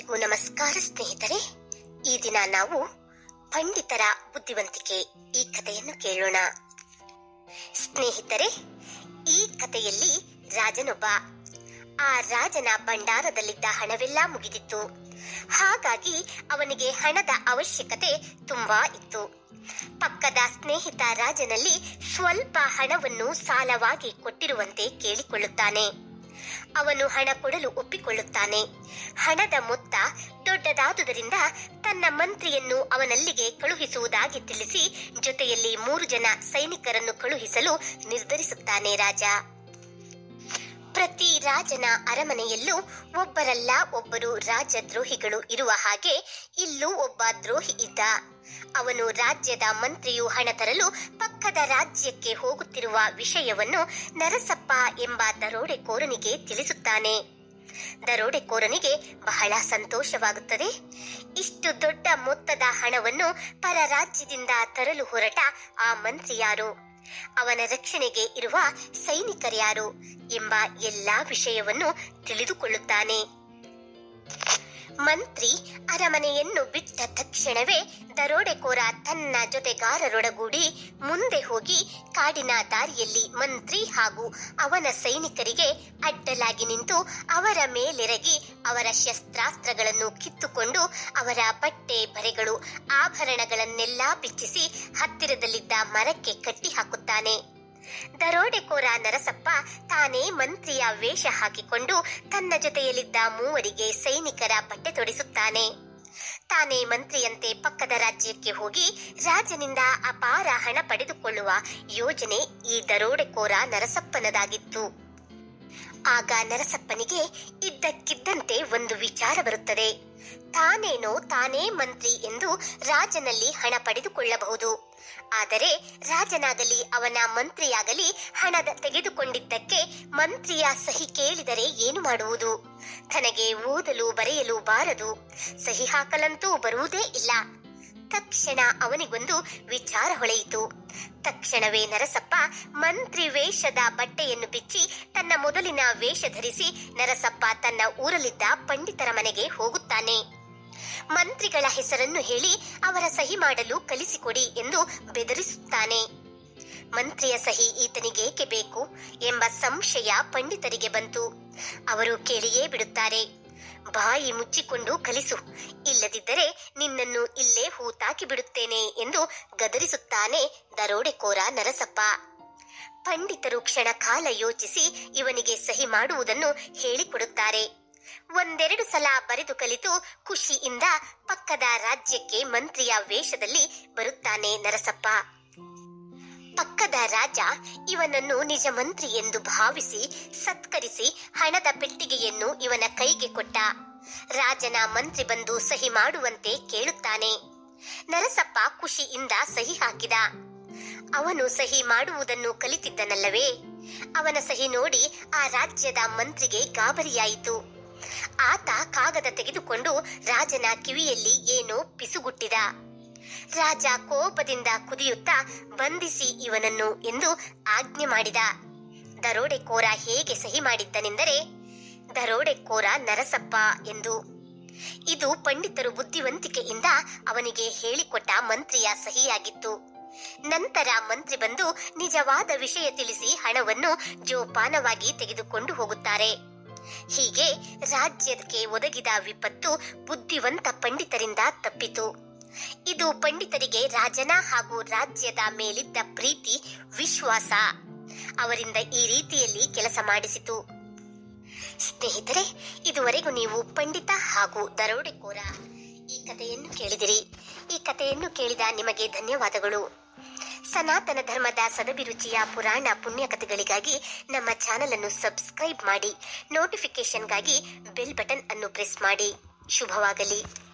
ಎಲ್ಲರಿಗೂ ನಮಸ್ಕಾರ ಸ್ನೇಹಿತರೆ ಈ ದಿನ ನಾವು ಪಂಡಿತರ ಬುದ್ಧಿವಂತಿಕೆ ಈ ಕಥೆಯನ್ನು ಕೇಳೋಣ ಸ್ನೇಹಿತರೆ ಈ ಕಥೆಯಲ್ಲಿ ರಾಜನೊಬ್ಬ ಆ ರಾಜನ ಭಂಡಾರದಲ್ಲಿದ್ದ ಹಣವೆಲ್ಲ ಮುಗಿದಿತ್ತು ಹಾಗಾಗಿ ಅವನಿಗೆ ಹಣದ ಅವಶ್ಯಕತೆ ತುಂಬಾ ಇತ್ತು ಪಕ್ಕದ ಸ್ನೇಹಿತ ರಾಜನಲ್ಲಿ ಸ್ವಲ್ಪ ಹಣವನ್ನು ಸಾಲವಾಗಿ ಕೊಟ್ಟಿರುವಂತೆ ಕೇಳಿಕೊಳ್ಳುತ್ತಾನೆ ಅವನು ಹಣ ಕೊಡಲು ಒಪ್ಪಿಕೊಳ್ಳುತ್ತಾನೆ ಹಣದ ಮೊತ್ತ ದೊಡ್ಡದಾದುದರಿಂದ ತನ್ನ ಮಂತ್ರಿಯನ್ನು ಅವನಲ್ಲಿಗೆ ಕಳುಹಿಸುವುದಾಗಿ ತಿಳಿಸಿ ಜೊತೆಯಲ್ಲಿ ಮೂರು ಜನ ಸೈನಿಕರನ್ನು ಕಳುಹಿಸಲು ನಿರ್ಧರಿಸುತ್ತಾನೆ ರಾಜ ಪ್ರತಿ ರಾಜನ ಅರಮನೆಯಲ್ಲೂ ಒಬ್ಬರಲ್ಲ ಒಬ್ಬರು ರಾಜದ್ರೋಹಿಗಳು ಇರುವ ಹಾಗೆ ಇಲ್ಲೂ ಒಬ್ಬ ದ್ರೋಹಿ ಇದ್ದ ಅವನು ರಾಜ್ಯದ ಮಂತ್ರಿಯು ಹಣ ತರಲು ಪಕ್ಕದ ರಾಜ್ಯಕ್ಕೆ ಹೋಗುತ್ತಿರುವ ವಿಷಯವನ್ನು ನರಸಪ್ಪ ಎಂಬ ದರೋಡೆಕೋರನಿಗೆ ತಿಳಿಸುತ್ತಾನೆ ದರೋಡೆಕೋರನಿಗೆ ಬಹಳ ಸಂತೋಷವಾಗುತ್ತದೆ ಇಷ್ಟು ದೊಡ್ಡ ಮೊತ್ತದ ಹಣವನ್ನು ಪರ ರಾಜ್ಯದಿಂದ ತರಲು ಹೊರಟ ಆ ಮಂತ್ರಿ ಯಾರು ಅವನ ರಕ್ಷಣೆಗೆ ಇರುವ ಸೈನಿಕರ್ಯಾರು ಎಂಬ ಎಲ್ಲಾ ವಿಷಯವನ್ನು ತಿಳಿದುಕೊಳ್ಳುತ್ತಾನೆ ಮಂತ್ರಿ ಅರಮನೆಯನ್ನು ಬಿಟ್ಟ ತಕ್ಷಣವೇ ದರೋಡೆಕೋರ ತನ್ನ ಜೊತೆಗಾರರೊಡಗೂಡಿ ಮುಂದೆ ಹೋಗಿ ಕಾಡಿನ ದಾರಿಯಲ್ಲಿ ಮಂತ್ರಿ ಹಾಗೂ ಅವನ ಸೈನಿಕರಿಗೆ ಅಡ್ಡಲಾಗಿ ನಿಂತು ಅವರ ಮೇಲೆರಗಿ ಅವರ ಶಸ್ತ್ರಾಸ್ತ್ರಗಳನ್ನು ಕಿತ್ತುಕೊಂಡು ಅವರ ಬಟ್ಟೆ ಬರೆಗಳು ಆಭರಣಗಳನ್ನೆಲ್ಲಾ ಬಿಚ್ಚಿಸಿ ಹತ್ತಿರದಲ್ಲಿದ್ದ ಮರಕ್ಕೆ ಕಟ್ಟಿ ಹಾಕುತ್ತಾನೆ ದರೋಡೆಕೋರ ನರಸಪ್ಪ ತಾನೇ ಮಂತ್ರಿಯ ವೇಷ ಹಾಕಿಕೊಂಡು ತನ್ನ ಜೊತೆಯಲ್ಲಿದ್ದ ಮೂವರಿಗೆ ಸೈನಿಕರ ಬಟ್ಟೆ ತೊಡಿಸುತ್ತಾನೆ ತಾನೇ ಮಂತ್ರಿಯಂತೆ ಪಕ್ಕದ ರಾಜ್ಯಕ್ಕೆ ಹೋಗಿ ರಾಜನಿಂದ ಅಪಾರ ಹಣ ಪಡೆದುಕೊಳ್ಳುವ ಯೋಜನೆ ಈ ದರೋಡೆಕೋರ ನರಸಪ್ಪನದಾಗಿತ್ತು ಆಗ ನರಸಪ್ಪನಿಗೆ ಇದ್ದಕ್ಕಿದ್ದಂತೆ ಒಂದು ವಿಚಾರ ಬರುತ್ತದೆ ತಾನೇನೋ ತಾನೇ ಮಂತ್ರಿ ಎಂದು ರಾಜನಲ್ಲಿ ಹಣ ಪಡೆದುಕೊಳ್ಳಬಹುದು ಆದರೆ ರಾಜನಾಗಲಿ ಅವನ ಮಂತ್ರಿಯಾಗಲಿ ಹಣದ ತೆಗೆದುಕೊಂಡಿದ್ದಕ್ಕೆ ಮಂತ್ರಿಯ ಸಹಿ ಕೇಳಿದರೆ ಏನು ಮಾಡುವುದು ತನಗೆ ಓದಲು ಬರೆಯಲು ಬಾರದು ಸಹಿ ಹಾಕಲಂತೂ ಬರುವುದೇ ಇಲ್ಲ ತಕ್ಷಣ ಅವನಿಗೊಂದು ವಿಚಾರ ಹೊಳೆಯಿತು ತಕ್ಷಣವೇ ನರಸಪ್ಪ ಮಂತ್ರಿ ವೇಷದ ಬಟ್ಟೆಯನ್ನು ಬಿಚ್ಚಿ ತನ್ನ ಮೊದಲಿನ ವೇಷ ಧರಿಸಿ ನರಸಪ್ಪ ತನ್ನ ಊರಲ್ಲಿದ್ದ ಪಂಡಿತರ ಮನೆಗೆ ಹೋಗುತ್ತಾನೆ ಮಂತ್ರಿಗಳ ಹೆಸರನ್ನು ಹೇಳಿ ಅವರ ಸಹಿ ಮಾಡಲು ಕಲಿಸಿಕೊಡಿ ಎಂದು ಬೆದರಿಸುತ್ತಾನೆ ಮಂತ್ರಿಯ ಸಹಿ ಈತನಿಗೇಕೆ ಬೇಕು ಎಂಬ ಸಂಶಯ ಪಂಡಿತರಿಗೆ ಬಂತು ಅವರು ಕೇಳಿಯೇ ಬಿಡುತ್ತಾರೆ ಬಾಯಿ ಮುಚ್ಚಿಕೊಂಡು ಕಲಿಸು ಇಲ್ಲದಿದ್ದರೆ ನಿನ್ನನ್ನು ಇಲ್ಲೇ ಹೂತಾಕಿ ಬಿಡುತ್ತೇನೆ ಎಂದು ಗದರಿಸುತ್ತಾನೆ ದರೋಡೆಕೋರ ನರಸಪ್ಪ ಪಂಡಿತರು ಕ್ಷಣ ಕಾಲ ಯೋಚಿಸಿ ಇವನಿಗೆ ಸಹಿ ಮಾಡುವುದನ್ನು ಹೇಳಿಕೊಡುತ್ತಾರೆ ಒಂದೆರಡು ಸಲ ಬರೆದು ಕಲಿತು ಖುಷಿಯಿಂದ ಪಕ್ಕದ ರಾಜ್ಯಕ್ಕೆ ಮಂತ್ರಿಯ ವೇಷದಲ್ಲಿ ಬರುತ್ತಾನೆ ನರಸಪ್ಪ ಪಕ್ಕದ ರಾಜ ಇವನನ್ನು ನಿಜ ಮಂತ್ರಿ ಎಂದು ಭಾವಿಸಿ ಸತ್ಕರಿಸಿ ಹಣದ ಪೆಟ್ಟಿಗೆಯನ್ನು ಇವನ ಕೈಗೆ ಕೊಟ್ಟ ರಾಜನ ಮಂತ್ರಿ ಬಂದು ಸಹಿ ಮಾಡುವಂತೆ ಕೇಳುತ್ತಾನೆ ನರಸಪ್ಪ ಖುಷಿಯಿಂದ ಸಹಿ ಹಾಕಿದ ಅವನು ಸಹಿ ಮಾಡುವುದನ್ನು ಕಲಿತಿದ್ದನಲ್ಲವೇ ಅವನ ಸಹಿ ನೋಡಿ ಆ ರಾಜ್ಯದ ಮಂತ್ರಿಗೆ ಗಾಬರಿಯಾಯಿತು ಆತ ಕಾಗದ ತೆಗೆದುಕೊಂಡು ರಾಜನ ಕಿವಿಯಲ್ಲಿ ಏನೋ ಪಿಸುಗುಟ್ಟಿದ ರಾಜ ಕೋಪದಿಂದ ಕುದಿಯುತ್ತಾ ಬಂಧಿಸಿ ಇವನನ್ನು ಎಂದು ಆಜ್ಞೆ ಮಾಡಿದ ದರೋಡೆಕೋರ ಹೇಗೆ ಸಹಿ ಮಾಡಿದ್ದನೆಂದರೆ ದರೋಡೆಕೋರ ನರಸಪ್ಪ ಎಂದು ಇದು ಪಂಡಿತರು ಬುದ್ಧಿವಂತಿಕೆಯಿಂದ ಅವನಿಗೆ ಹೇಳಿಕೊಟ್ಟ ಮಂತ್ರಿಯ ಸಹಿಯಾಗಿತ್ತು ನಂತರ ಮಂತ್ರಿ ಬಂದು ನಿಜವಾದ ವಿಷಯ ತಿಳಿಸಿ ಹಣವನ್ನು ಜೋಪಾನವಾಗಿ ತೆಗೆದುಕೊಂಡು ಹೋಗುತ್ತಾರೆ ಹೀಗೆ ರಾಜ್ಯಕ್ಕೆ ಒದಗಿದ ವಿಪತ್ತು ಬುದ್ಧಿವಂತ ಪಂಡಿತರಿಂದ ತಪ್ಪಿತು ಇದು ಪಂಡಿತರಿಗೆ ರಾಜನ ಹಾಗೂ ರಾಜ್ಯದ ಮೇಲಿದ್ದ ಪ್ರೀತಿ ವಿಶ್ವಾಸ ಅವರಿಂದ ಈ ರೀತಿಯಲ್ಲಿ ಕೆಲಸ ಮಾಡಿಸಿತು ಸ್ನೇಹಿತರೆ ಇದುವರೆಗೂ ನೀವು ಪಂಡಿತ ಹಾಗೂ ದರೋಡೆಕೋರ ಈ ಕಥೆಯನ್ನು ಕೇಳಿದಿರಿ ಈ ಕಥೆಯನ್ನು ಕೇಳಿದ ನಿಮಗೆ ಧನ್ಯವಾದಗಳು ಸನಾತನ ಧರ್ಮದ ಸದಭಿರುಚಿಯ ಪುರಾಣ ಪುಣ್ಯ ಕಥೆಗಳಿಗಾಗಿ ನಮ್ಮ ಚಾನೆಲ್ ಅನ್ನು ಸಬ್ಸ್ಕ್ರೈಬ್ ಮಾಡಿ ನೋಟಿಫಿಕೇಶನ್ಗಾಗಿ ಬೆಲ್ ಬಟನ್ ಅನ್ನು ಪ್ರೆಸ್ ಮಾಡಿ ಶುಭವಾಗಲಿ